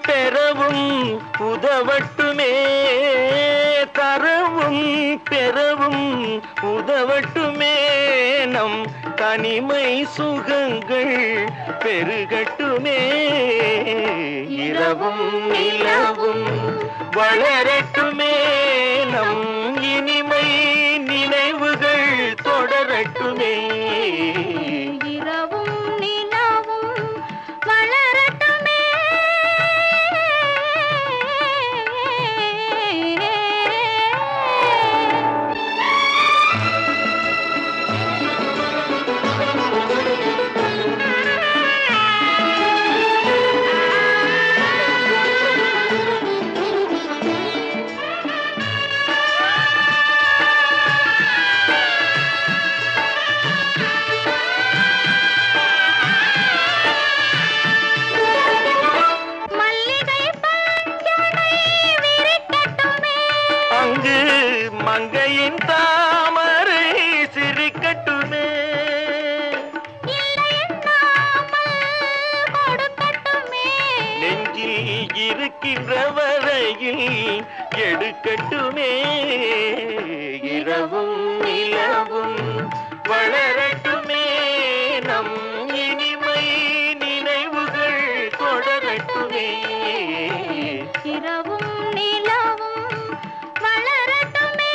பெறவும் உதவட்டுமே தரவும் பெறவும் உதவட்டுமே நம் தனிமை சுகங்கள் பெருகட்டுமே இரவும் நிலவும் வளரட்டுமே நம் இனிமை நினைவுகள் தொடரட்டுமே இரவும் நிலவும் வளரட்டுமே மல்லிகை பஞ்சனை விரிக்கட்டுமே அங்கு மங்கையின் தாமரை சிரிக்கட்டுமே இல்லையென்னாமல் கொடுக்கட்டுமே நெஞ்சில் இருக்கின்ற வரையில் எடுக்கட்டுமே இரவும் நிலவும் வளரட்டுமே நம் இனிமை நினைவுகள் தொடரட்டுமே இரவும் நிலவும் வளரட்டுமே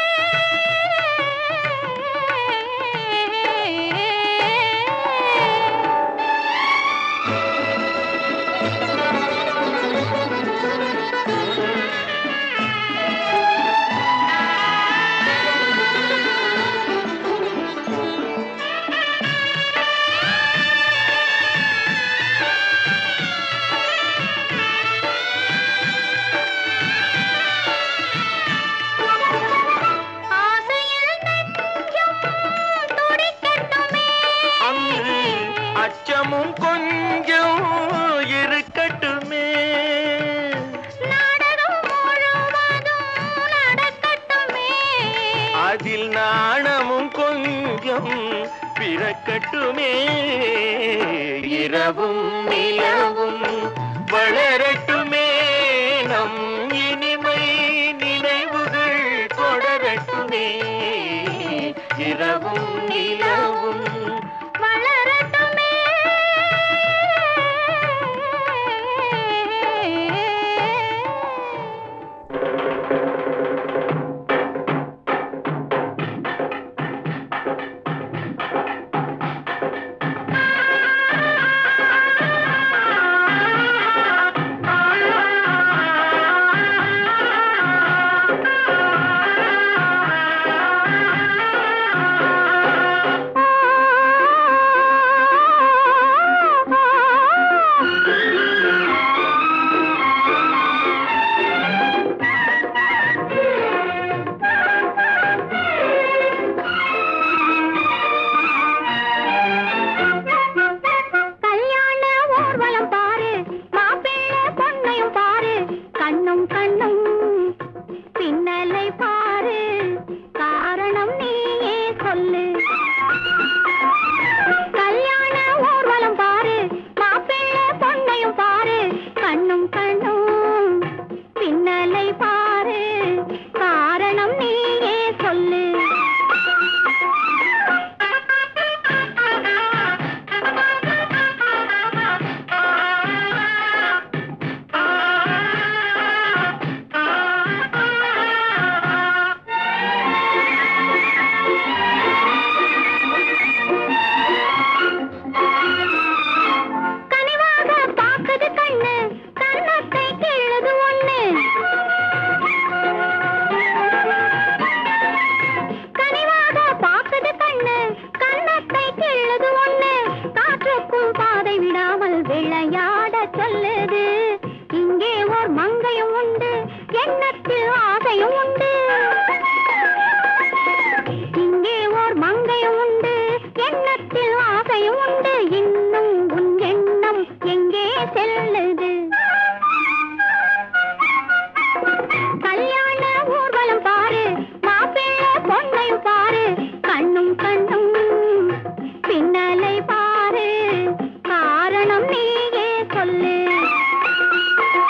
ஆசையில் நெஞ்சம் துடிக்கட்டுமே அங்கு அச்சமும் கொஞ்சம் இருக்கட்டுமே நாடகம் முழுவதும் நடக்கட்டுமே அதில் நாணமும் கொஞ்சம் பிறக்கட்டுமே இரவும் நிலவும் வளரட்டுமே நம் இனிமை நினைவுகள் தொடரட்டுமே இரவும் நிலவும் வளரட்டுமே கல்யாண ஊர்வலம் பாரு மாப்பிள்ளை பொண்ணையும் பாரு கண்ணும் கண்ணும் பின்னலை பாரு காரணம் நீயே சொல்லு கல்யாண ஊர்வலம் பாரு மாப்பிள்ளை பொண்ணையும் பாரு கண்ணும் கண்ணும் பின்னலை பாரு காரணம் நீயே சொல்லு கனிவாக பாக்குது கண்ணு கண்ணத்தை கிள்ளுது ஒண்ணு கனிவாக பாக்குது கண்ணு கண்ணத்தை கிள்ளுது ஒண்ணு காற்றுக்கும் பாதை விடாமல் விளையாட சொல்லுது இங்கே ஓர் மங்கையும் உண்டு எண்ணத்தில் ஆசையும் உண்டு இங்கே ஓர் மங்கையும் உண்டு எண்ணத்தில் ஆசையும் உண்டு இன்னும் உன் எண்ணம் எங்கே செல்லுது கல்யாண ஊர்வலம் பாரு மாப்பிள்ளை பொண்ணையும் பாரு கண்ணும் கண்ணும் பின்னலை பாரு காரணம் நீயே சொல்லு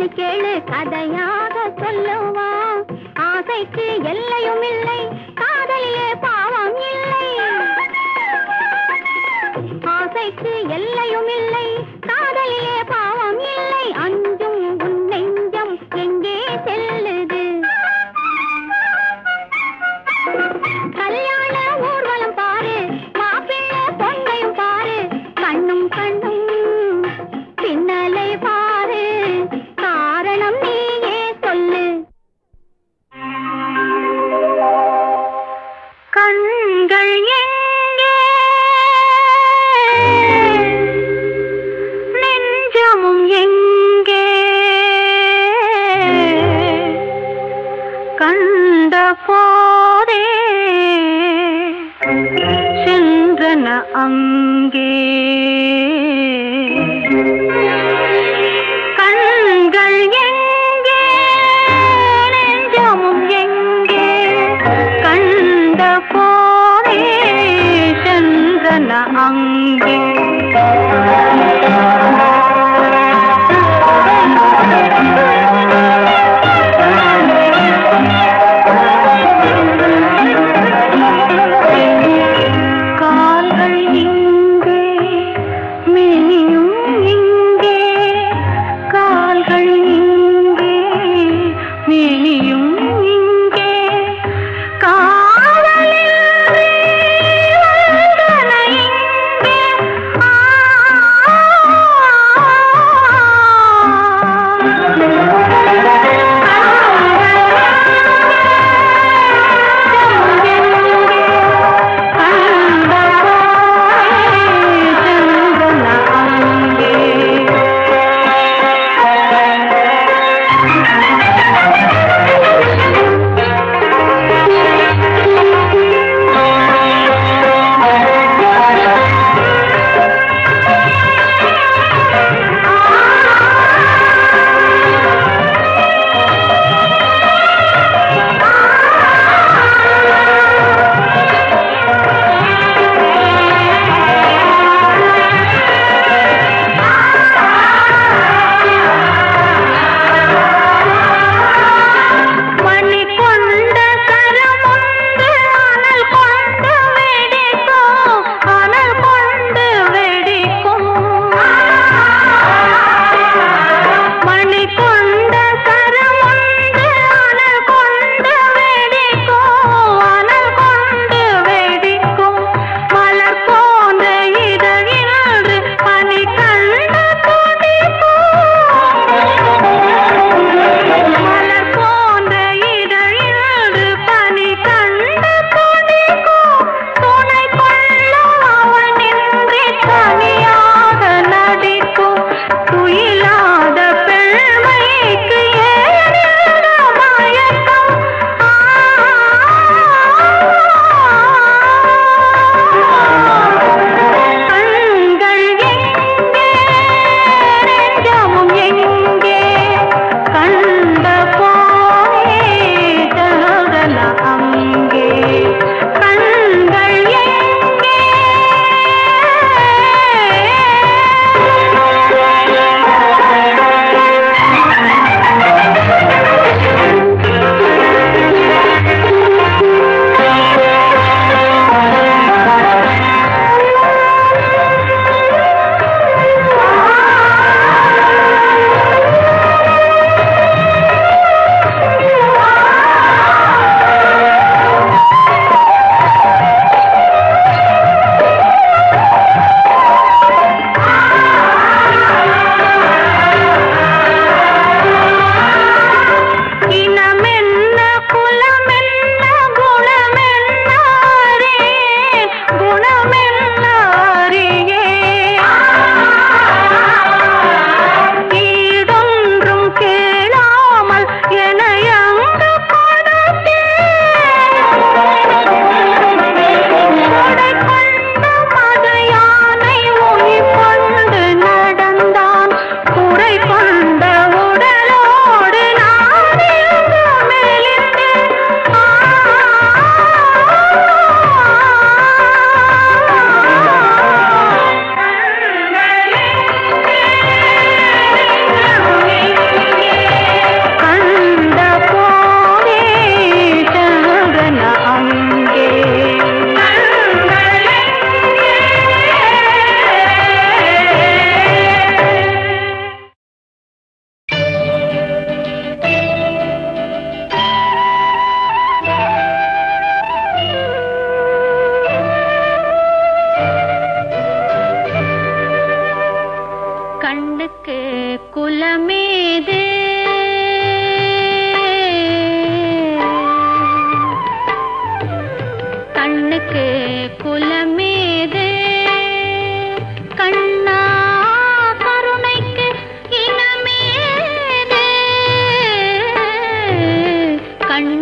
கண்ணானு கேளு கதையாக சொல்லுவா ஆசைக்கு எல்லையும் இல்லை காதலிலே பாவம் இல்லை ஆசைக்கு எல்லையும் இல்லை காதலிலே பாவம் இல்லை அஞ்சும் உன் நெஞ்சம் எங்கே செல்லுது கல்யாண ஊர்வலம் பாரு மாப்பிள்ளை பொண்ணையும் பாரு கண்ணும் கண்ணும் பின்னலை பாரு காரணம் நீயே சொல்லு கண்கள் எங்கே நெஞ்சமும் எங்கே கண்ட போதே சென்றன அங்கே கண்கள் எங்கே நெஞ்சமும் எங்கே கண்ட போதே சென்றன அங்கே கால்கள் இங்கே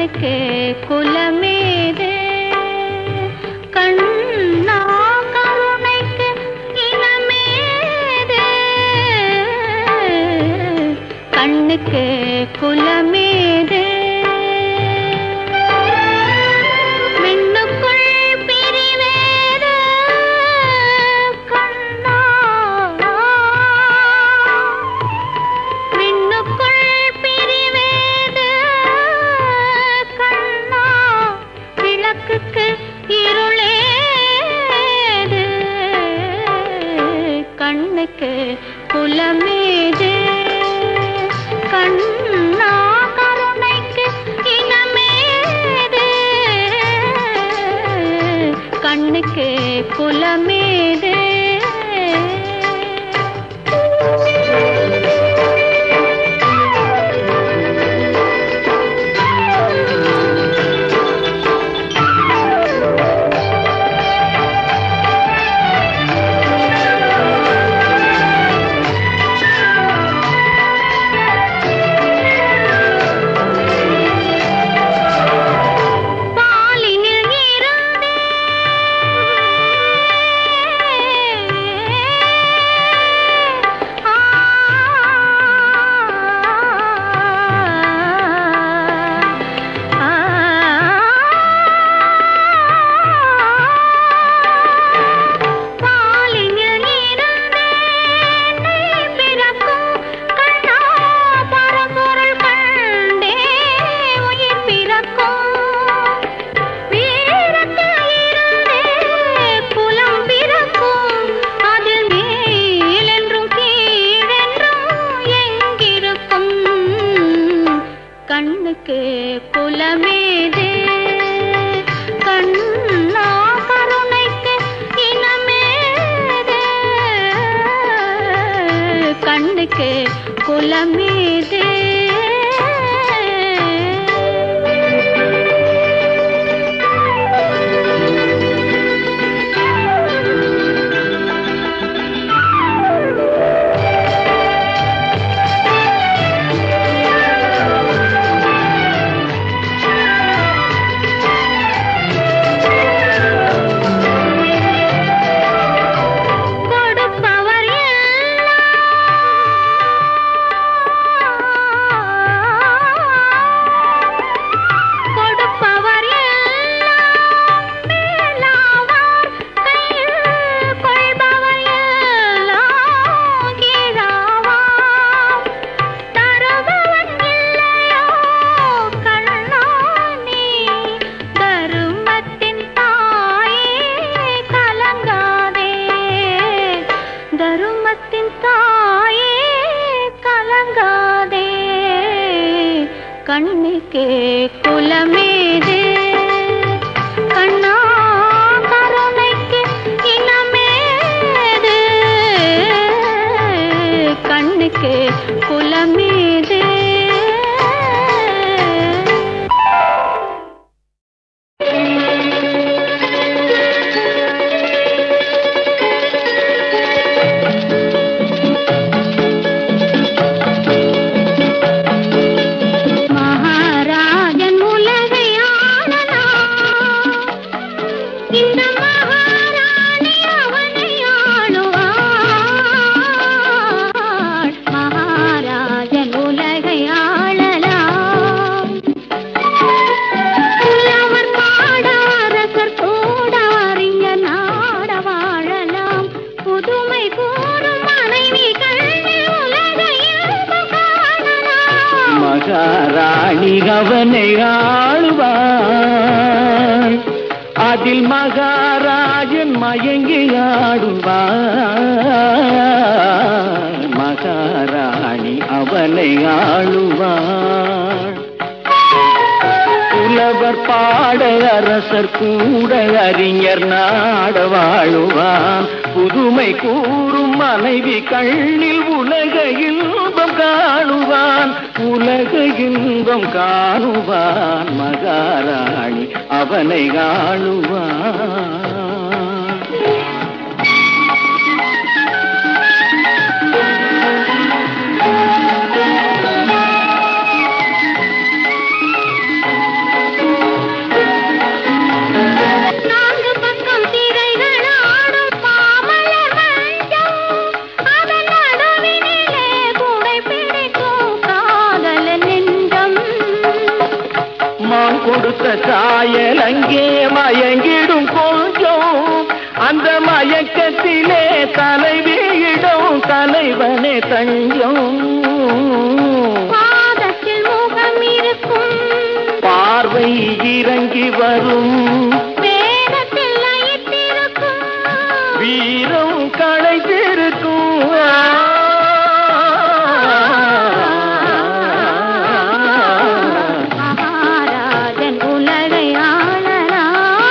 கண்ணுக்கு குலமேது கண்ணா கருணைக்கு இனமேது கண்ணுக்கு குலமேது மின்னுக்குள் பிரிவேது கண்ணா மின்னுக்குள் பிரிவேது கண்ணா விளக்குக்கு இருளேது கண்ணுக்கு குலமேது கண்ணா கருணைக்கு இனமேது கண்ணுக்கு குலமேது பாலினில் இருந்து ஆ பாலினில் இருந்து நீ பிறக்கும் கண்ணா பரம்பொருள் கண்டே உயிர் பிறக்கும் வீரத்தில் இருந்தே குலம் பிறக்கும் அதில் மேலென்றும் கீழென்றும் எங்கிருக்கும் கண்ணுக்கு குலமேது கண்ணா கருணைக்கு இனமேது கண்ணுக்கு குலமேது கொடுப்பவர் எல்லாம் கொடுப்பவர் எல்லாம் மேலாவார் கையில் கொள்பவர் எல்லாம் கீழாவார் தருபவன் இல்லையோ கண்ணா நீ தருமத்தின் தாயே கலங்காதே தருமத்தின் தாயே கலங்காதே கண்ணுக்கு குலமேது கண்ணா கருணைக்கு இனமேது கண்ணுக்கு குலமேது மகாராஜன் உலகை ஆளலாம் இந்த மகாராணி அவனை ஆளுவாள் மகாராஜன் உலகை ஆளலாம் புலவர் பாட அரசர் கூட அறிஞர் நாட வாழலாம் புதுமை கூறும் மனைவிகள் உலகை இன்பம் காணலாம் மகாராணி அவனை ஆளுவாள் அதில் மகாராஜன் மயங்கி ஆடுவாள் மகாராணி அவனை ஆளுவாள் புலவர் பாட அரசர் கூட அறிஞர் நாட வாழுவான் புதுமை கூறும் மனைவி கண்ணில் உலக இன்பம் காணுவான் உலக இன்பம் காணுவான் மகாராணி அவனை ஆளுவான் கொடுத்த சாயல் அங்கே மயங்கிடும் கொஞ்சம் அந்த மயக்கத்திலே தலைவியிடம் தலைவனே தஞ்சம் பாதத்தில் முகம் இருக்கும் பார்வை இறங்கி வரும் வேதத்தில் லயித்திருக்கும் வீரம் களைத்திருக்கும் மகாராஜன் உலகை ஆளலாம்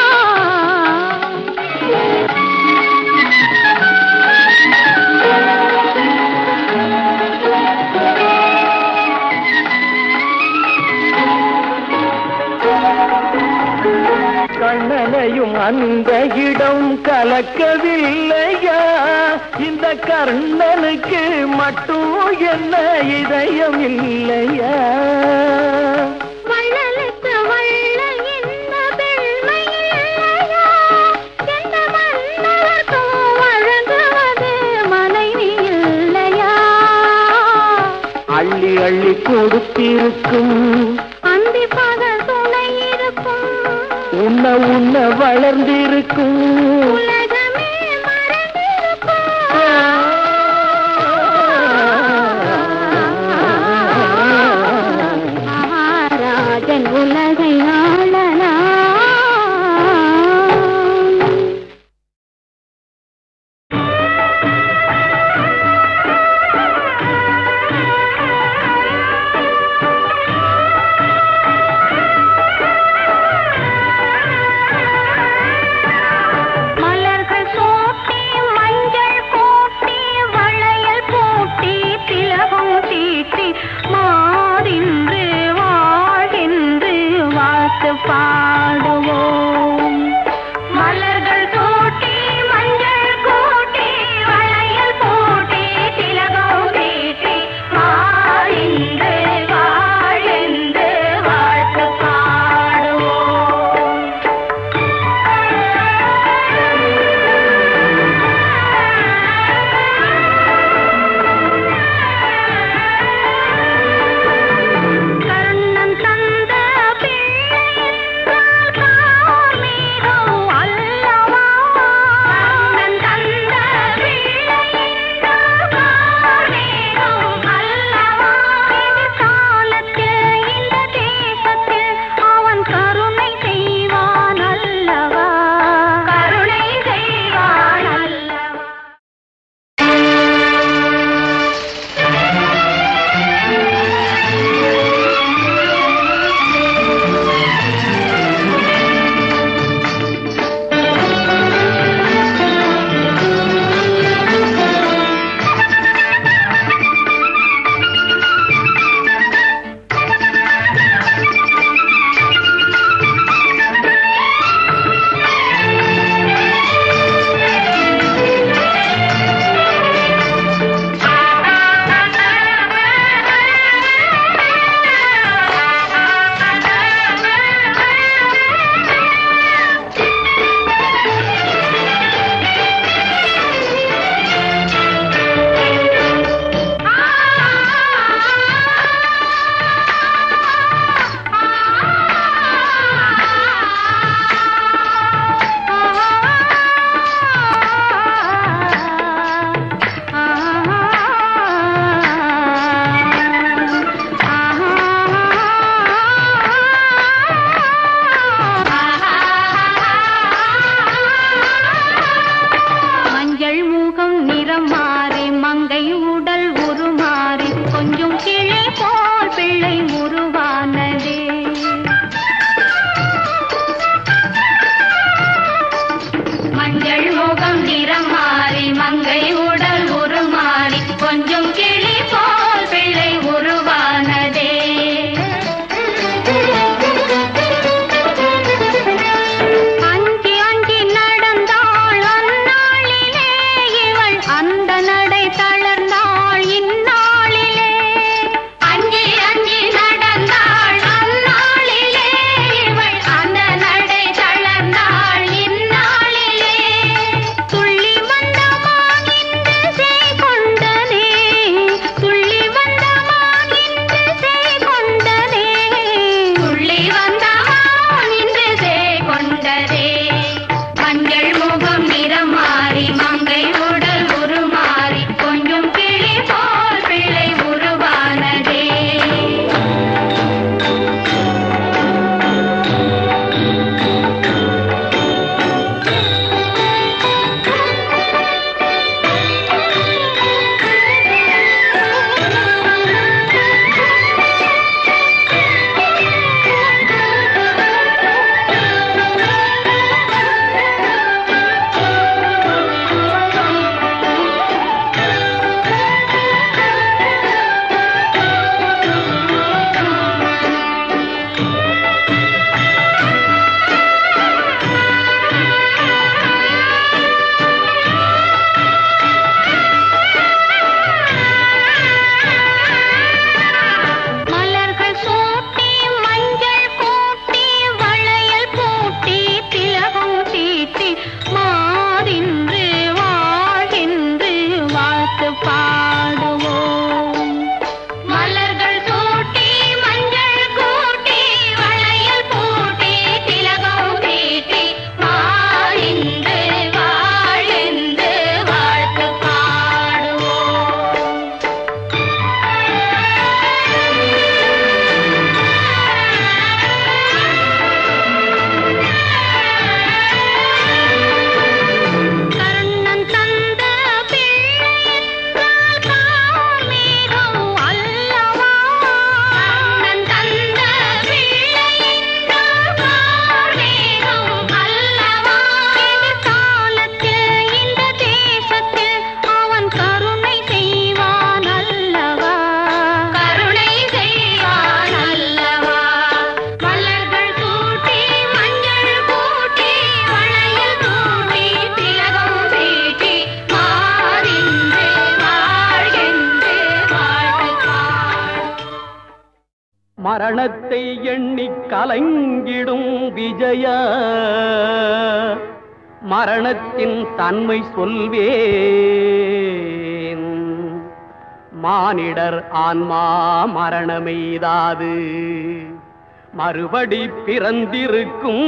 கண்ணனையும் அந்த இடம் கலக்கவில்லையா இந்த கர்ணனுக்கு மட்டும் என்ன இதயம் இல்லையா வள்ளலுக்கு வள்ளல் என்ன பெண்மை இல்லையா? எந்த மன்னவர்க்கும் வழங்குவது மனைவி இல்லையா? அள்ளி அள்ளி கொடுத்திருக்கும் அந்தி பகல் துணை இருக்கும் உண்ண உண்ண வளர்ந்திருக்கும் உலகமே மறந்திருக்கும் மகாராஜன் உலகை ஆளலாம் மலர்கள் சூட்டி மஞ்சள் கூட்டி வளையல் பூட்டி திலகம் தீட்டி மாறின்று வாழ்கின்று வாழ்த்து பாடுவோம் மலர்கள் சூட்டி மஞ்சள் கூட்டி வளையல் பூட்டி திலகம் தீட்டி மாறின்று வாழ்கின்று வாழ்த்து பாடுவோம் கர்ணன் தந்த பிள்ளை என்ற மரணத்தை எண்ணி கலங்கிடும் விஜய மரணத்தின் தன்மை சொல்வேன் மானிடர் ஆன்மா மரணமெய்தாது மறுபடி பிறந்திருக்கும்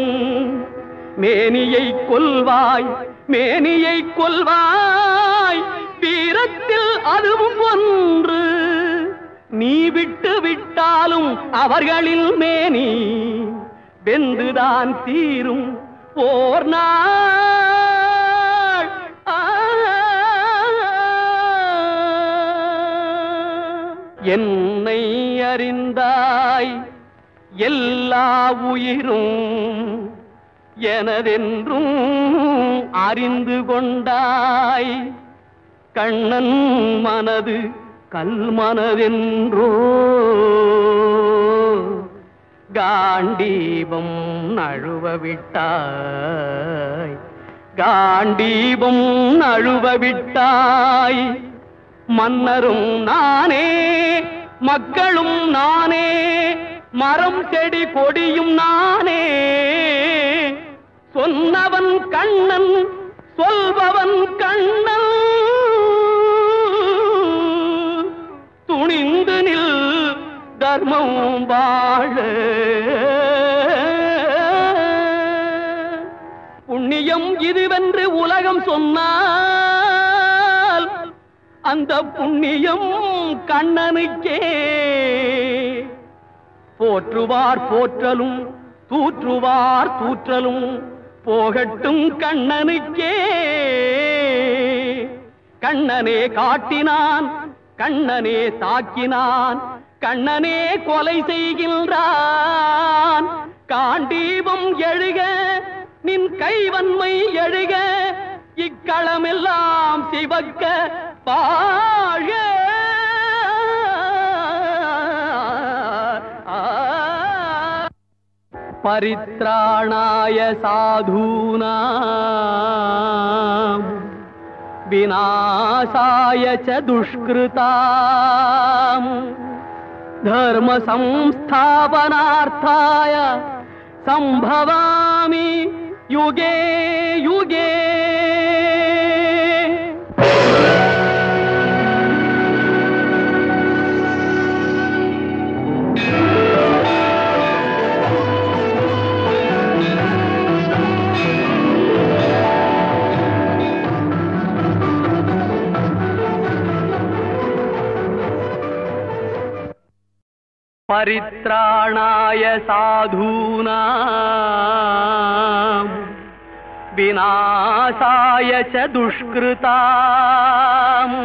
மேனியை கொல்வாய் மேனியை கொல்வாய் வீரத்தில் அதுவும் ஒன்று நீ விட்டு விட்டாலும் அவர்களில் மேனி வெந்துதான் தீரும் ஓர் நாள் ஆ. என்னை அறிந்தாய் எல்லா உயிரும் எனதென்றும் அறிந்து கொண்டாய் கண்ணன் மனது கல் மனதென்றோ காண்டீபம் நழுவ விட்டாய் காண்டீபம் நழுவ விட்டாய் மன்னரும் நானே மக்களும் நானே மரம் செடி கொடியும் நானே சொன்னவன் கண்ணன் சொல்பவன் கண்ணன் துணிந்து நில் தர்மம் வாழ புண்ணியம் இதுவென்று உலகம் சொன்னால் அந்த புண்ணியம் கண்ணனுக்கே போற்றுவார் போற்றலும் தூற்றுவார் தூற்றலும் போகட்டும் கண்ணனுக்கே கண்ணனே காட்டினான் கண்ணனே தாக்கினான் கண்ணனே கொலை செய்கின்றான் காண்டீபம் எழுக நின் கைவன்மை எழுக இக்களமெல்லாம் சிவக்க பாழ परित्राणाय साधूनाम् विनाशाय च दुष्कृताम् धर्मसंस्थापनार्थाय सम्भवामि युगे युगे परित्राणाय साधूनाम् विनाशाय च दुष्कृताम्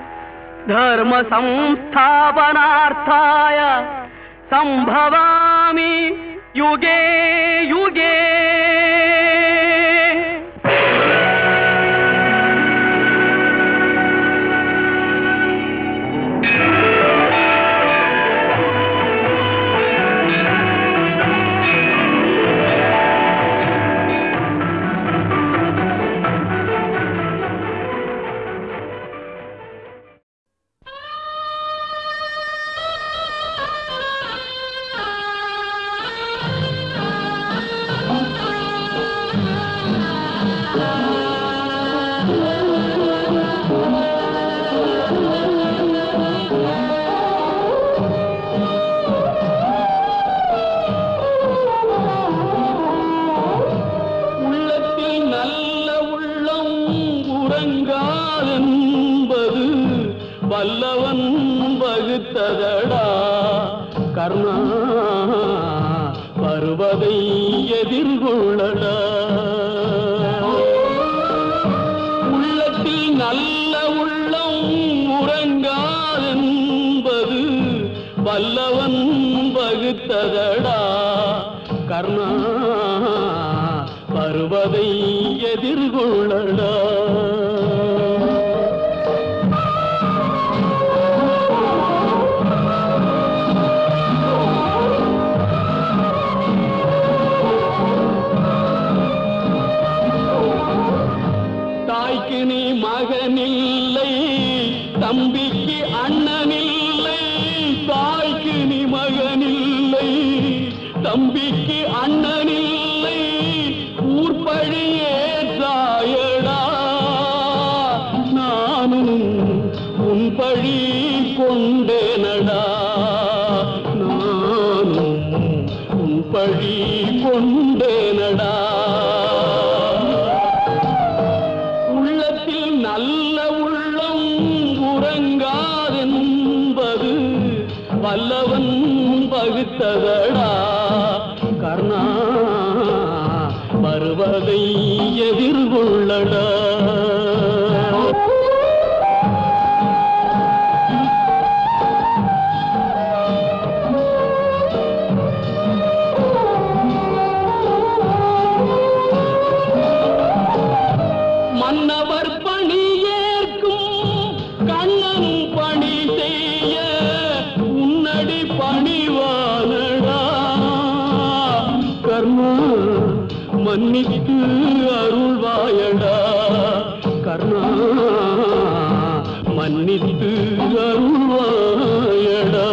धर्मसंस्थापनार्थाय सम्भवामि युगे युगे உள்ளத்தில் நல்ல உள்ளம் உறங்காதென்பது வல்லவன் வகுத்ததடா கர்ணா வருவதை எதிர்கொள்ளடா உள்ளத்தில் நல்ல உள்ளம் உறங்காதென்பது வல்லவன் வகுத்ததடா கர்ணா வருவதை எதிர்கொள்ளடா தாய்க்கு நீ மகனில்லை தம்பிக்கு அண்ணனில்லை தாய்க்கு நீ மகனில்லை தம்பிக்கு அண்ணனில்லை ஊர்பழியே சாயடா நானும் உன் பழி கொண்டேனடா நானும் உன் பழி கொண்டேனடா உள்ளத்தில் நல்ல உள்ளம் உறங்காதென்பது வல்லவன் பகுத்ததடா கர்ணா வருவதை எதிர்கொள்ளடா மன்னவர் பணி ஏற்கும் கண்ணனும் பணி செய்ய உன்னடி பணிவானடா கர்ணா மன்னித்து அருள்வாயடா கர்ணா மன்னித்து அருள்வாயடா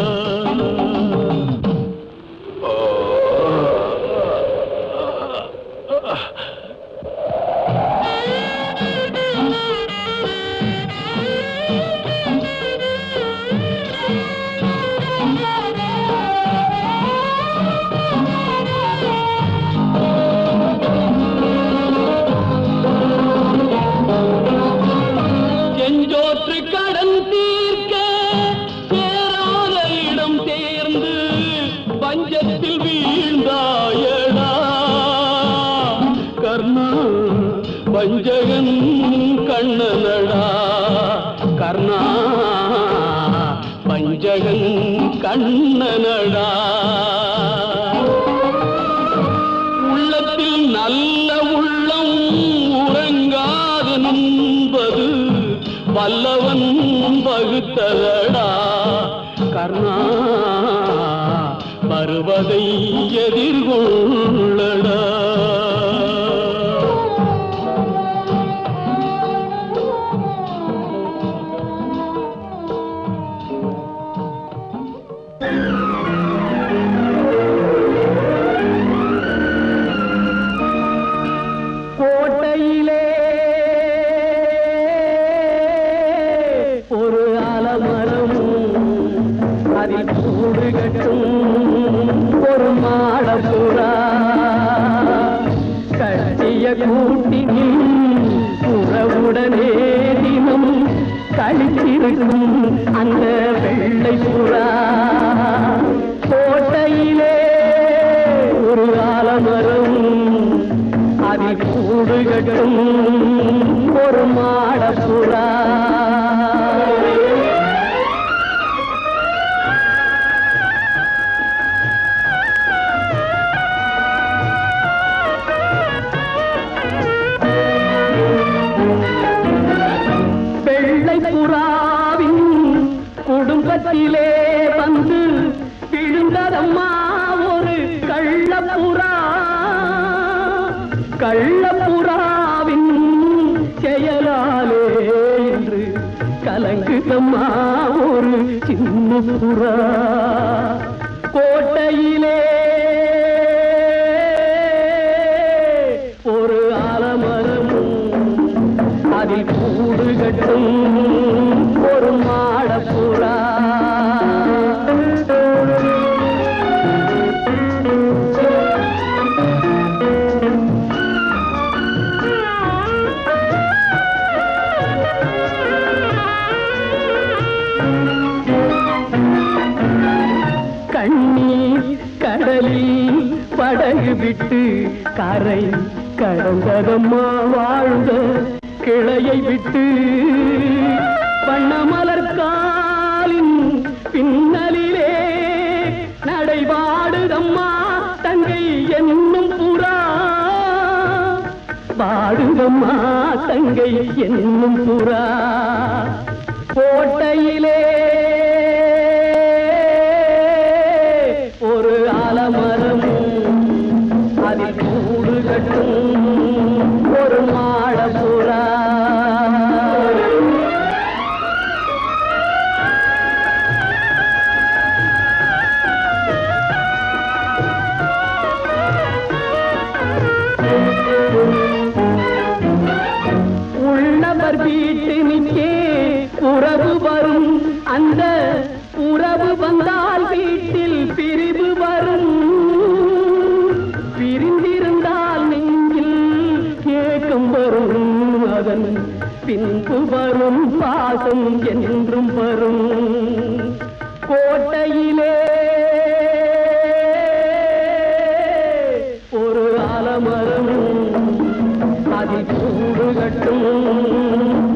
செஞ்சோற்று கடன் தீர்க்க சேராத இடம் தேர்ந்து பஞ்சத்தில் வீழ்ந்தாயடா கர்ணா பஞ்சகன் கண்ணனடா கர்ணா பஞ்சகன் கண்ணனடா உள்ளத்தில் நல்ல உள்ளம் உறங்காது நம்பது வல்லவன் வகுத்ததடா கர்ணா வருவதை எதிர்கொள்ளடா கோட்டையிலே ஒரு ஆலமரம் அதில் கூடு கட்டும் ஒரு மாடப்புறா கட்டிய கூட்டினில் உறவுடனே தினம் கழித்திருக்கும் அந்த வெள்ளை புறா கோட்டையிலே ஒரு ஆலமரம் அதில் கூடு கட்டும் ஒரு மாடப்புறா வெள்ளை புறாவின் குடும்பத்திலே வந்து விழுந்ததம்மா ஒரு கள்ளப்புறா கள்ளப்புறாவின் செயலாலே என்று கலங்குதம்மா ஒரு சின்ன புறா கோட்டையிலே ஒரு ஆலமரமும் அதில் கூடு கட்டும் ஒரு மாடப்புறா கண்ணீர் கடலில் படகு விட்டு கரை கடந்ததம்மா வாழ்ந்த கிளையை விட்டு வண்ணமலர் காலின் பின்னலிலே நடைபாடுதம்மா தங்கை என்னும் புறா பாடுதம்மா தங்கை என்னும் புறா கோட்டையிலே ஒரு ஆலமரம் அதில் கூடு கட்டும் ஒரு மாடப்புறா பாசம் என்றும் வரும் கோட்டையிலே ஒரு ஆலமரம் அதில் கூடு கட்டும்